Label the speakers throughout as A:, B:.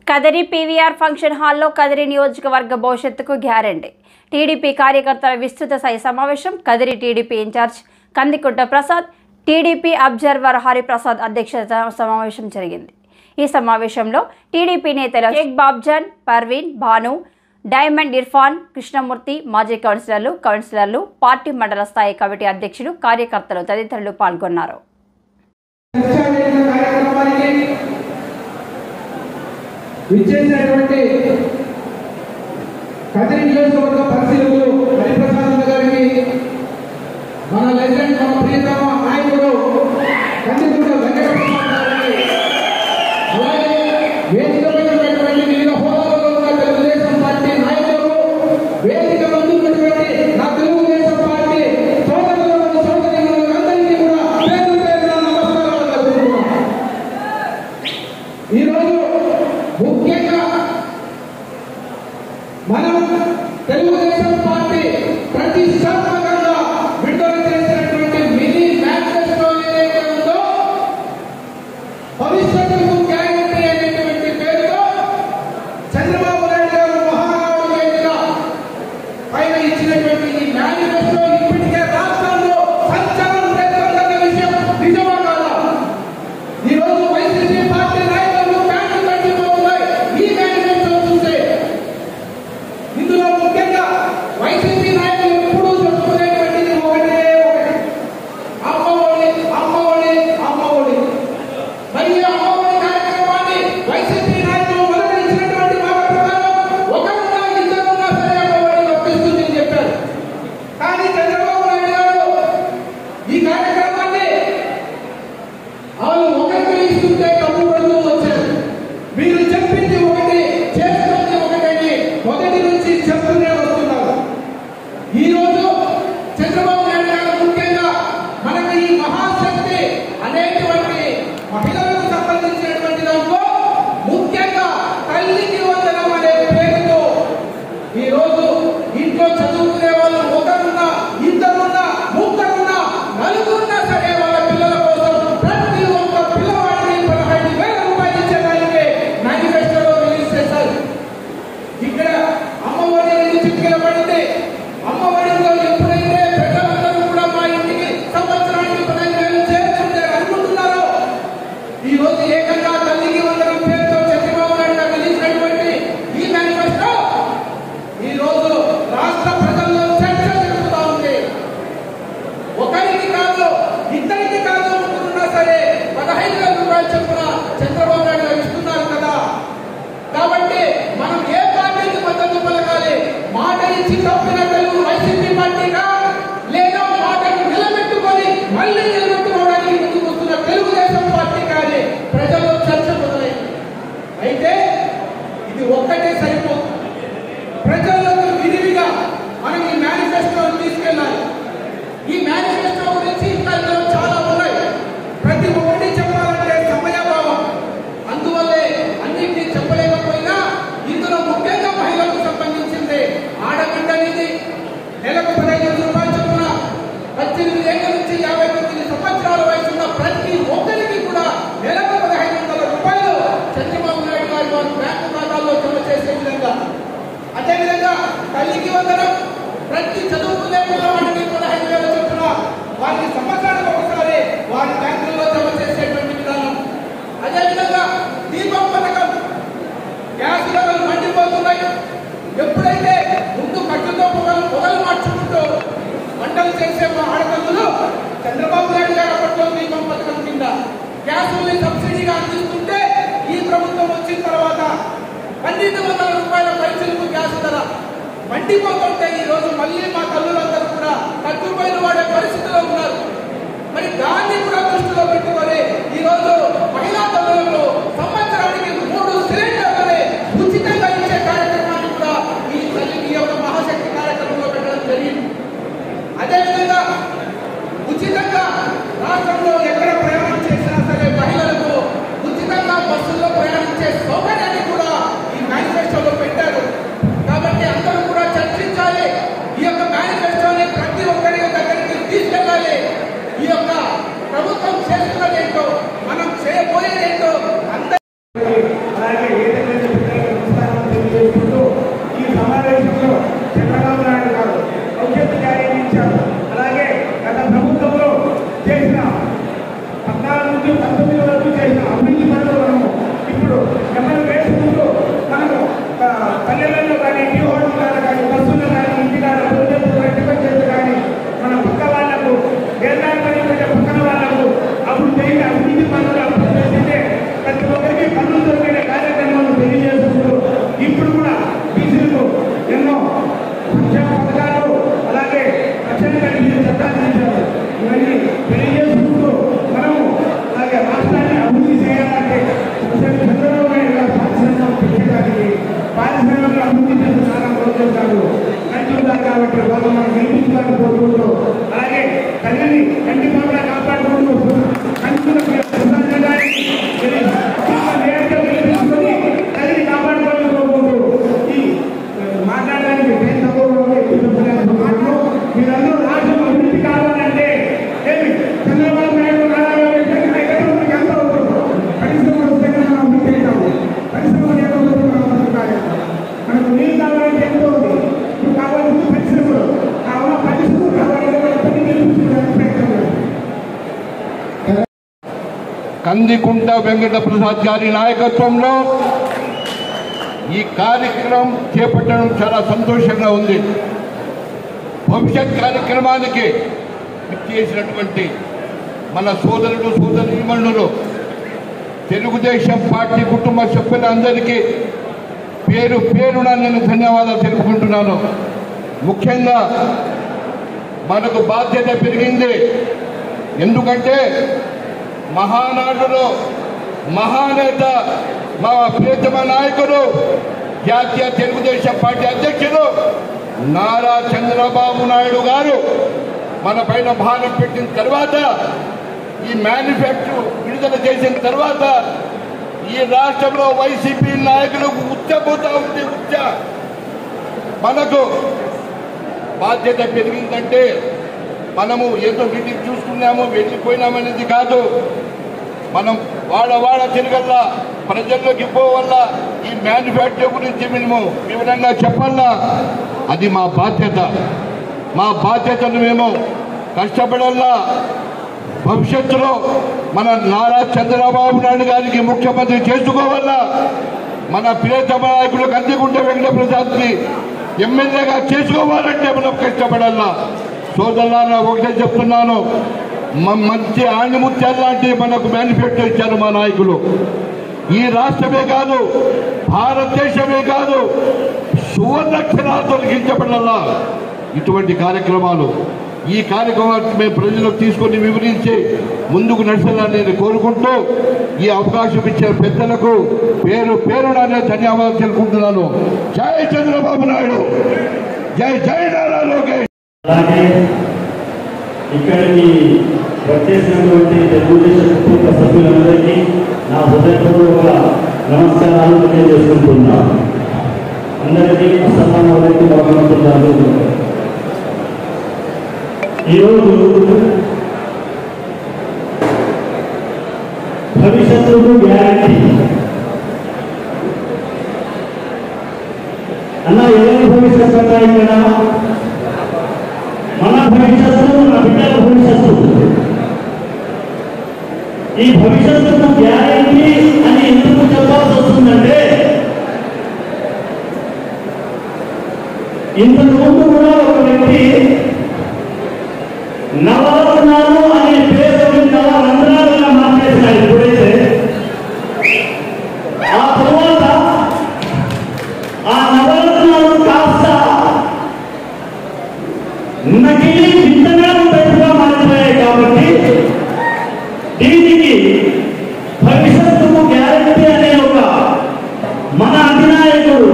A: Kadiri PVR function హాల్లో కదిరి నియోజకవర్గ భవిష్యత్తుకు గ్యారంటీ టీడీపీ కార్యకర్తల విస్తృత స్థాయి సమావేశం Kadiri TDP incharge Kandikunta Prasad TDP observer Hariprasad అధ్యక్షత సమావేశం జరిగింది ఈ సమావేశంలో టీడీపీ నేతలు షేక్ బాబ్జాన్ పర్వీన్ భాను డైమండ్ ఇర్ఫాన్ కృష్ణమూర్తి మాజీ కౌన్సిలర్లు కౌన్సిలర్లు పార్టీ మండల స్థాయి కమిటీ అధ్యక్షులు కార్యకర్తలు తదితరులు పాల్గొన్నారు
B: శిక్షావేదిక కార్యక్రమానికి విచ్చేసినటువంటి కదిరి నియోజకవర్గ పరిశీలకులు హరిప్రసాద్ గారికి మన లెజెండ్ మన ప్రియతమ నాయకుడు కందికుంట వెంకటప్రసాద్ గారికి అలాగే వేదిక మీద ఉన్నటువంటి వివిధ హోదాలలో ఉన్న తెలుగుదేశం పార్టీ నాయకులు వేదిక ముందు ఉన్నటువంటి నా తెలుగుదేశం పార్టీ సోదరులకు సోదరిమణులకు అందరికీ కూడా పేరు పేరున నమస్కారాలు తెలుపుతున్నాను ఈరోజు ముఖ్యంగా మనం తెలుగుదేశం పార్టీ ప్రతిష్టాత్మకంగా విడుదల చేసినటువంటి మినీ మేనిఫెస్టో ఏదైతే ఉందో భవిష్యత్తుకు గ్యారంటీ అనేటువంటి పేరుతో చంద్రబాబు నాయుడు గారు మహానాడు వేదిక ఆయన ఇచ్చినటువంటి ఈ మేనిఫెస్టో ఇప్పటికే రాష్ట్రంలో సంచలనం రేపుతున్న విషయం నిజమా కాదా ఈ రోజు వైసీపీ పార్టీ నాయకులు ప్యాంట్లు కట్టిపోతున్నాయి ఈ మేనిఫెస్టో చూస్తే ఇందులో ముఖ్యంగా వైసీపీ నాయకులు ఎప్పుడూ చెప్పుకునేటువంటిది ఒకటే ఒకటి అమ్మ ఒడి అమ్మ ఒడి అమ్మ ఒడి మరి ఈ అమ్మ ఒడి కార్యక్రమాన్ని వైసీపీ నాయకులు మొదట ఇచ్చినటువంటి మాట ప్రకారం ఒకరున్నా ఇద్దరున్నా సరే అమ్మ ఒడి వర్తిస్తుందని చెప్పారు కానీ చంద్రబాబు నాయుడు గారు ఈ కార్యక్రమాన్ని వాళ్ళు ఒకరికి ఇస్తుంటే తప్పు పడుతూ వచ్చారు మీరు చెప్పింది ఒకటి చేస్తుంది ఒకటని మొదటి నుంచి చెప్తూనే వస్తున్నారు ఈ రోజు చంద్రబాబు నాయుడు గారు ముఖ్యంగా మనకు ఈ మహాశక్తి అనేటువంటి మహిళలకు సంబంధించినటువంటి దాంట్లో ముఖ్యంగా తల్లికి వందనం అనే పేరుతో ఈ రోజు ఇంట్లో చదువుకునే వాళ్ళు ఒకరున్నా ఇద్దరున్నా ముగ్గురున్నా నలుగురున్నా సరే వాళ్ళ పిల్లల కోసం ప్రతి ఒక్క పిల్లవాడికి పదహైదు వేల రూపాయలు ఇచ్చేదానికి మేనిఫెస్టోలో రిలీజ్ చేశారు ఇక్కడ అమ్మఒడి అనేది చిటికెల పడింది అమ్మఒడిలో ఎప్పుడైతే ప్రజలందరూ కూడా మా ఇంటికి సంవత్సరానికి పదహైదు వేలు చేరుకుంటే అనుకుంటున్నారో ఈ రోజు ఏకంగా తల్లికి వందనం పేరుతో చంద్రబాబు నాయుడు గారు రిలీజ్ ఈ మేనిఫెస్టో ఈ రోజు రాష్ట్ర ప్రజల్లో చర్చ జరుగుతూ ఉంది ఒకరికి కాదు ఇద్దరికి కాదు అనుకుంటున్నా సరే పదహైదు వేల రూపాయలు చొప్పున చంద్రబాబు నాయుడు గారు ఇస్తున్నారు కదా కాబట్టి మనం ఏ పార్టీకి మద్దతు పలకాలి మాట ఇచ్చి తప్పిన తెలుగు వైసీపీ పార్టీగా లేదా మాటను నిలబెట్టుకొని మళ్ళీ నిలబెట్టుకోవడానికి ముందుకు వస్తున్న తెలుగుదేశం పార్టీ కానీ ప్రజల్లో చర్చ మొదలైంది అయితే ఇది ఒక్కటే సరిపోతుంది ప్రజలకు విరివిగా మనం ఈ మేనిఫెస్టోని తీసుకెళ్ళాలి ఈ మేనిఫెస్టో గురించి ఇంకా ఇందులో చాలా ఉన్నాయి ప్రతి ఒక్కటి చెప్పాలంటే సమయాభావం అందువల్లే అన్నింటినీ చెప్పలేకపోయినా ఇందులో ముఖ్యంగా మహిళలకు సంబంధించింది ఆడబిడ్డ నిధి నెలకు పదహైదు రూపాయలు చొప్పున పద్దెనిమిది ఏళ్ల నుంచి యాభై తొమ్మిది సంవత్సరాల వయసున్న ప్రతి ఒక్కరికి కూడా నెలకు పదహైదు వందల రూపాయలు చంద్రబాబు నాయుడు గారు వారి బ్యాంకు ఖాతాల్లో జమ చేసే విధంగా అదేవిధంగా తల్లికి వందనం ప్రతి చదువుకునే పిల్లవాడికి పదహైదు వేల చొప్పున వారికి సంవత్సరానికి ఒకసారి వారి బ్యాంకుల్లో జమ చేసేటువంటి విధానం అదేవిధంగా దీపం పథకం గ్యాస్ ధరలు మండిపోతున్నాయి ఎప్పుడైతే ముందు కట్టుతో పొగలు పొగలు మార్చుకుంటూ వంటలు చేసే మా ఆడపిల్లలు చంద్రబాబు నాయుడు గారు అప్పట్లో దీపం పథకం కింద గ్యాసుల్ని సబ్సిడీగా అందిస్తుంటే ఈ ప్రభుత్వం వచ్చిన తర్వాత పన్నెండు వందల రూపాయల పైసలకు గ్యాస్ ధర మండిపోతుంటే ఈ రోజు మళ్ళీ మా తల్లులందరూ కూడా కట్టుబడి వాడే పరిస్థితిలో ఉన్నారు మరి దాన్ని కూడా దృష్టిలో పెట్టుకొని ఈ రోజు మహిళా తల్లులకు సంవత్సరానికి మూడు సిలిండర్లని ఉచితంగా ఇచ్చే కార్యక్రమాన్ని కూడా ఈ తల్లికి ఈ యొక్క మహాశక్తి కార్యక్రమంలో పెట్టడం జరిగింది అదేవిధంగా ఉచితంగా రాష్ట్రంలో ఎక్కడ ప్రయాణం చేసినా సరే మహిళలకు ఉచితంగా బస్సుల్లో ప్రయాణించే సౌకర్యాన్ని కూడా ఈ మేనిఫెస్టోలో పెట్టారు కాబట్టి అందరూ కూడా చర్చించాలి ఈ యొక్క మేనిఫెస్టోని ప్రతి ఒక్కరి దగ్గరికి తీసుకెళ్ళాలి ఈ యొక్క ప్రభుత్వం చేస్తున్నది అలాగే ఏదైతే పిల్లలకు నమస్కారం తెలియజేసుకుంటూ ఈ సమావేశంలో చంద్రబాబు నాయుడు గారు భవిష్యత్తు గ్యారెంటీ ఇచ్చారు అలాగే గత ప్రభుత్వంలో చేసిన పద్నాలుగు నుంచి పంతొమ్మిది వరకు చేసిన అభివృద్ధి పనులు మనము ఇప్పుడు నెమ్మది వేసుకుంటూ మనము ఆ, పల్లెలలో కానీ టీ హోటల్లో కానీ బస్సుల్లో కానీ ఇంటికాడ భోజనం రెట్టిపని చేసి కానీ మన పక్క వాళ్ళకు కేంద్రాల పని పెట్టే పక్కన వాళ్ళకు అభివృద్ధి చేసిన అభివృద్ధి పనులు అభివృద్ధి చేసింటే ప్రతి ఒక్కరికి పనులు దొరికే కార్యక్రమాలు తెలియజేసుకుంటూ ఇప్పుడు కూడా బీసీలకు ఎన్నో సంక్షేమ పథకాలు అలాగే రక్షణ కలిగిన చట్టాలు చేశారు ఇవన్నీ తెలియజేసుకుంటూ మనము అలాగే రాష్ట్రాన్ని అభివృద్ధి చేయాలంటే ఒకసారి చంద్రబాబు నాయుడు గారు పారిశ్రామిక పెట్టడానికి పారిశ్రామిక అభివృద్ధి చేసిన చాలా రోజులు కాదు రైతులున్నారు కాబట్టి వాళ్ళు మనం గెలిపించాలని కోరుకుంటూ అలాగే తల్లిని కంటి పాపడ కాపాడుకుంటూ కంచులకు ప్రశాంతంగాని గెలిపించుకొని తల్లిని కాపాడుకోవాలని కోరుకుంటూ ఈ మాట్లాడడానికి టైం తక్కువ ఉంది, ఎక్కువ చెప్పలేదు మాటలు మీరందరూ రాష్ట్రం అభివృద్ధి కావాలంటే ఏమి చంద్రబాబు నాయుడు నారాయణ నాయకత్వం మీకు ఎంత అవుతుందో పరిశ్రమలు వస్తే మనం అభివృద్ధి అవుతాము పరిశ్రమలు ఎంత అవుతుందో మనం అభివృద్ధి కాలేదు మనకు నీళ్ళు కావాలంటే ఎంతో ఉంది ఇప్పుడు కావాల్సింది పరిశ్రమలు కావున పరిశ్రమలు కావాలంటే మనం పని గెలిపించుకోవడానికి ప్రయత్నం చేయాలి
C: కందికుంట వెంకట ప్రసాద్ గారి నాయకత్వంలో ఈ కార్యక్రమం చేపట్టడం చాలా సంతోషంగా ఉంది భవిష్యత్ కార్యక్రమానికి చేసినటువంటి మన సోదరుడు సోదరీమణులు తెలుగుదేశం పార్టీ కుటుంబ సభ్యులందరికీ పేరు పేరున నేను ధన్యవాదాలు తెలుపుకుంటున్నాను ముఖ్యంగా మనకు బాధ్యత పెరిగింది ఎందుకంటే మహానాడులో మహానేత మా ప్రియతమ నాయకుడు జాతీయ తెలుగుదేశం పార్టీ అధ్యక్షుడు నారా చంద్రబాబు నాయుడు గారు మన పైన భారం పెట్టిన తర్వాత ఈ మేనిఫెస్టో విడుదల చేసిన తర్వాత ఈ రాష్ట్రంలో వైసీపీ నాయకులకు ఉచ్చపోతా ఉంది ఉచ్చ మనకు బాధ్యత పెరిగిందంటే మనము ఏదో వీటిని చూసుకున్నాము వెళ్ళిపోయినామనేది కాదు మనం వాడ వాడ తిరగల్లా ప్రజల్లోకి పోవల్ల ఈ మేనిఫెస్టో గురించి మేము వివరంగా చెప్పాలా అది మా బాధ్యత మా బాధ్యతను మేము కష్టపడల్లా భవిష్యత్తులో మన నారా చంద్రబాబు నాయుడు గారికి ముఖ్యమంత్రి చేసుకోవాలా మన ప్రియతమ నాయకులు కందికుంట వెంకట ప్రసాద్ని ఎమ్మెల్యేగా చేసుకోవాలంటే మనం కష్టపడాలా సోదరులారా ఒకటే చెప్తున్నాను మ- మంచి ఆణిముత్యాలు లాంటి మనకు మేనిఫెస్టో ఇచ్చారు మా నాయకులు ఈ రాష్ట్రమే కాదు భారతదేశమే కాదు సువర్ణక్షరాలతో లిఖించబడాలా ఇటువంటి కార్యక్రమాలు ఈ కార్యక్రమాన్ని మేము ప్రజలకు తీసుకొని వివరించి ముందుకు నడిచేలా నేను కోరుకుంటూ ఈ అవకాశం ఇచ్చిన పెద్దలకు పేరు పేరునే ధన్యవాదాలు తెలుపుకుంటున్నాను జై చంద్రబాబు నాయుడు జై జై నారా లోకేష్
D: అలాగే ఇక్కడికి వచ్చేసినటువంటి తెలుగుదేశం కుటుంబ సభ్యులందరికీ నా హృదయపూర్వక నమస్కారాలు తెలియజేసుకుంటున్నా అందరికీ అసమానమైతే బాగుంటున్నారు ఈరోజు భవిష్యత్తుకు గ్యారంటీ అన్న ఎవరి భవిష్యత్తు అన్నా ఇక్కడ మన భవిష్యత్తు మన బిడ్డల భవిష్యత్తు ఈ భవిష్యత్తుకు గ్యారంటీ అని ఎందుకు చెప్పాల్సి వస్తుందంటే ఇంతకు ముందు కూడా ఒక వ్యక్తి నవరత్నాలు అనే పేరు నవరంధ్రాలుగా మార్చేసినాడు ఇప్పుడైతే ఆ తర్వాత ఆ నవరత్నాలు కాస్త నకిలీ విత్తనాలు పెట్టుగా మారిపోయాయి కాబట్టి దీనికి భవిష్యత్తుకు గ్యారంటీ అనే ఒక మన అధినాయకుడు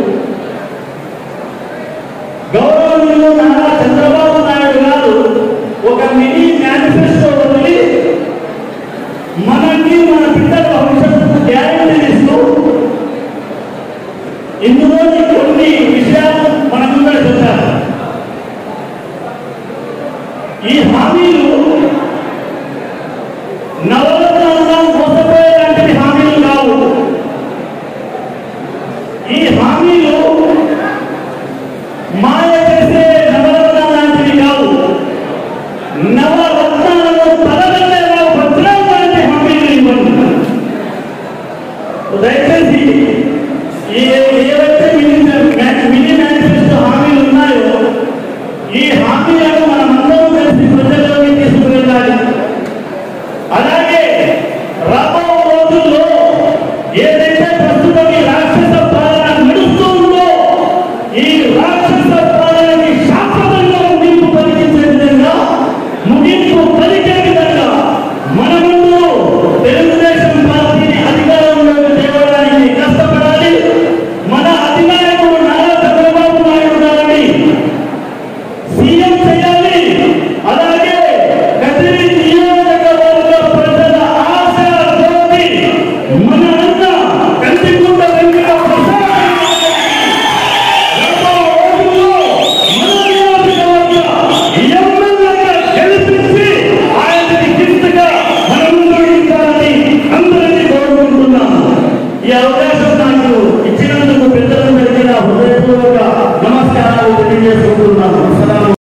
D: గౌరవనీయులు నారా చంద్రబాబు నాయుడు గారు ఒక మినీ మేనిఫెస్టో వదిలి మనకి మన బిడ్డల భవిష్యత్తుకు గ్యారంటీ ఇస్తూ ఇందులోని కొన్ని విషయాలు మన ముందర చెప్పారు ఈ హామీలు నవరత్నాలుగా మోసపోయేలాంటి హామీలు కావు ఈ